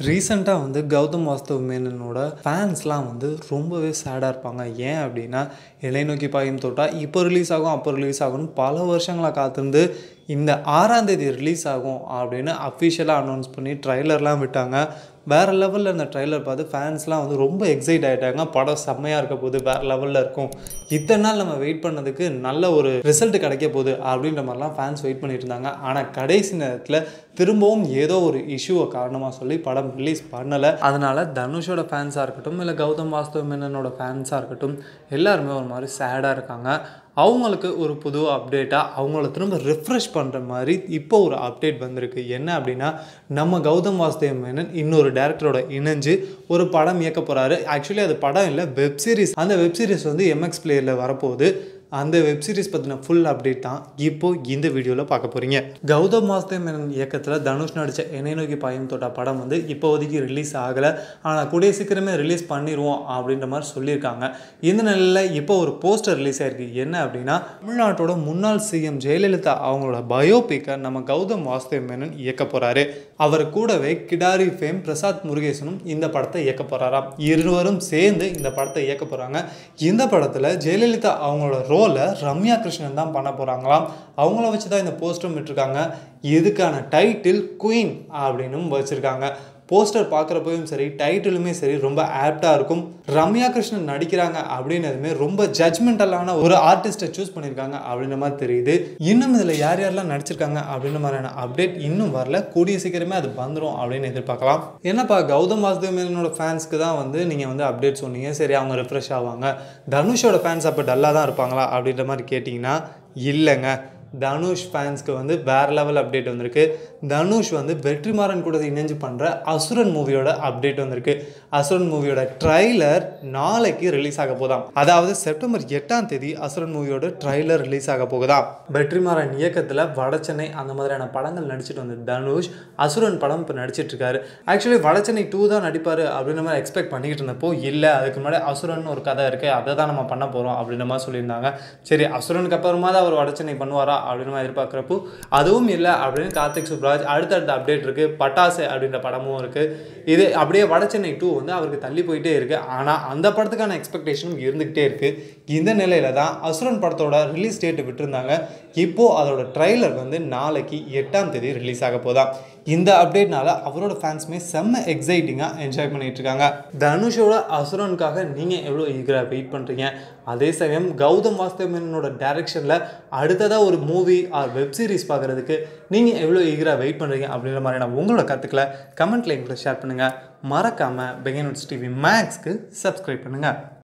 ரீசெண்டாக வந்து கௌதம் வாஸ்தவ் மேனனோட ஃபேன்ஸ்லாம் வந்து ரொம்பவே சேடாக இருப்பாங்க ஏன் அப்படின்னா இலை நோக்கி பாயும் தோட்டா இப்போ ரிலீஸ் ஆகும் அப்போ ரிலீஸ் ஆகும்னு பல வருஷங்களாக காத்திருந்து இந்த ஆறாம் தேதி ரிலீஸ் ஆகும் அப்படின்னு அஃபிஷியலாக அனௌன்ஸ் பண்ணி ட்ரைலர்லாம் விட்டாங்க வேறு லெவலில் இந்த ட்ரைலர் பார்த்து ஃபேன்ஸ்லாம் வந்து ரொம்ப எக்ஸைட் ஆகிட்டாங்க படம் செம்மையாக இருக்க போகுது வேறு லெவலில் இருக்கும் இத்தனை நாள் நம்ம வெயிட் பண்ணதுக்கு நல்ல ஒரு ரிசல்ட் கிடைக்க போகுது அப்படின்ற மாதிரிலாம் ஃபேன்ஸ் வெயிட் பண்ணிட்டு இருந்தாங்க ஆனால் கடைசி நேரத்தில் திரும்பவும் ஏதோ ஒரு இஷ்யூவை காரணமாக சொல்லி படம் ரிலீஸ் பண்ணலை அதனால் தனுஷோட ஃபேன்ஸாக இருக்கட்டும் இல்லை கௌதம் வாஸ்தவ மேனனோட ஃபேன்ஸாக இருக்கட்டும் எல்லாருமே ஒரு மாதிரி சேடாக இருக்காங்க அவங்களுக்கு ஒரு புது அப்டேட்டாக அவங்கள திரும்ப ரிஃப்ரெஷ் பண்ணுற மாதிரி இப்போ ஒரு அப்டேட் வந்திருக்கு என்ன அப்படின்னா நம்ம கௌதம் வாசுதேவ் மேனன் இன்னொரு டேரக்டரோட இணைஞ்சு ஒரு படம் இயக்க போகிறாரு ஆக்சுவலி அது படம் இல்லை வெப் சீரிஸ் அந்த வெப் சீரிஸ் வந்து எம்எக்ஸ் பிளேயரில் வரப்போகுது அந்த வெப் சீரிஸ் பற்றின ஃபுல் அப்டேட் தான் இப்போ இந்த வீடியோவில் பார்க்க போகிறீங்க கௌதம் வாசுதேவ் மேனன் இயக்கத்தில் தனுஷ் நடித்த என்னை நோக்கி பாயும் தோட்டா படம் வந்து இப்போதைக்கு ரிலீஸ் ஆகலை ஆனால் கூடிய சீக்கிரமே ரிலீஸ் பண்ணிடுவோம் அப்படின்ற மாதிரி சொல்லியிருக்காங்க இந்த நிலையில் இப்போ ஒரு போஸ்டர் ரிலீஸ் ஆயிருக்கு என்ன அப்படின்னா தமிழ்நாட்டோட முன்னாள் சிஎம் ஜெயலலிதா அவங்களோட பயோபிக்கை நம்ம கௌதம் வாசுதேவ் மேனன் இயக்க போகிறாரு அவர் கூடவே கிடாரி ஃபேம் பிரசாத் முருகேசனும் இந்த படத்தை இயக்க போகிறாராம் இருவரும் சேர்ந்து இந்த படத்தை இயக்க போகிறாங்க இந்த படத்தில் ஜெயலலிதா அவங்களோட ரோலை ரம்யா கிருஷ்ணன் தான் பண்ண போகிறாங்களாம் அவங்கள வச்சு தான் இந்த போஸ்டரும் விட்டுருக்காங்க இதுக்கான டைட்டில் குயின் அப்படின்னும் வச்சுருக்காங்க போஸ்டர் பார்க்குறப்பையும் சரி டைட்டிலுமே சரி ரொம்ப ஆப்டாக இருக்கும் ரம்யா கிருஷ்ணன் நடிக்கிறாங்க அப்படின்னதுமே ரொம்ப ஜட்மெண்டலான ஒரு ஆர்டிஸ்ட்டை சூஸ் பண்ணியிருக்காங்க அப்படின்ற மாதிரி தெரியுது இன்னும் இதில் யார் யாரெல்லாம் நடிச்சிருக்காங்க அப்படின்ற மாதிரியான அப்டேட் இன்னும் வரல கூடிய சீக்கிரமே அது வந்துடும் அப்படின்னு எதிர்பார்க்கலாம் என்னப்பா கௌதம் வாசுதேவ் மேனனோட ஃபேன்ஸ்க்கு தான் வந்து நீங்கள் வந்து அப்டேட் சொன்னீங்க சரி அவங்க ரிஃப்ரெஷ் ஆவாங்க தனுஷோட ஃபேன்ஸ் அப்போ டல்லாக தான் இருப்பாங்களா அப்படின்ற மாதிரி கேட்டிங்கன்னா இல்லைங்க தனுஷ் ஃபேன்ஸ்க்கு வந்து வேறு லெவல் அப்டேட் வந்திருக்கு தனுஷ் வந்து வெற்றிமாறன் கூட இணைஞ்சு பண்ணுற அசுரன் மூவியோட அப்டேட் வந்திருக்கு அசுரன் மூவியோட ட்ரைலர் நாளைக்கு ரிலீஸ் ஆக போதாம் அதாவது செப்டம்பர் எட்டாம் தேதி அசுரன் மூவியோட ட்ரைலர் ரிலீஸ் ஆக போகுதாம் வெற்றிமாறன் இயக்கத்தில் வடச்சென்னை அந்த மாதிரியான படங்கள் நடிச்சிட்டு வந்த தனுஷ் அசுரன் படம் இப்போ நடிச்சிட்டு இருக்காரு ஆக்சுவலி வடச்சென்னை டூ தான் நடிப்பார் அப்படின்ற மாதிரி எக்ஸ்பெக்ட் பண்ணிக்கிட்டு இருந்தப்போ இல்லை அதுக்கு முன்னாடி அசுரன் ஒரு கதை இருக்குது அதை தான் நம்ம பண்ண போகிறோம் அப்படின்ற மாதிரி சொல்லியிருந்தாங்க சரி அசுரனுக்கு அப்புறமா தான் அவர் வடச்சென்னை பண்ணுவாரா அப்படின்னு மாதிரி எதிர்பார்க்குறப்போ அதுவும் இல்லை அப்படின்னு கார்த்திக் சுப்ராஜ் அடுத்தடுத்த அப்டேட் இருக்குது பட்டாசு அப்படின்ற படமும் இருக்குது இது அப்படியே வடச்சென்னை டூ வந்து அவருக்கு தள்ளி போயிட்டே இருக்குது ஆனால் அந்த படத்துக்கான எக்ஸ்பெக்டேஷனும் இருந்துக்கிட்டே இருக்குது இந்த நிலையில தான் அசுரன் படத்தோட ரிலீஸ் டேட்டு விட்டுருந்தாங்க இப்போது அதோட ட்ரைலர் வந்து நாளைக்கு எட்டாம் தேதி ரிலீஸ் ஆக போதாம் இந்த அப்டேட்னால அவரோட ஃபேன்ஸுமே செம்ம எக்ஸைட்டிங்காக என்ஜாய் பண்ணிட்டு இருக்காங்க தனுஷோட அசுரனுக்காக நீங்கள் எவ்வளோ ஈகராக வெயிட் பண்ணுறீங்க அதே சமயம் கௌதம் வாஸ்தவ் மேனனோட டைரக்ஷனில் அடுத்ததாக ஒரு மூவி ஆர் வெப் சீரிஸ் பார்க்குறதுக்கு நீங்கள் எவ்வளோ ஈகராக வெயிட் பண்ணுறீங்க அப்படின்ற மாதிரியான உங்களோட கருத்துக்களை கமெண்ட்டில் எங்களை ஷேர் பண்ணுங்கள் மறக்காமல் பெகன் டிவி மேக்ஸ்க்கு சப்ஸ்கிரைப் பண்ணுங்கள்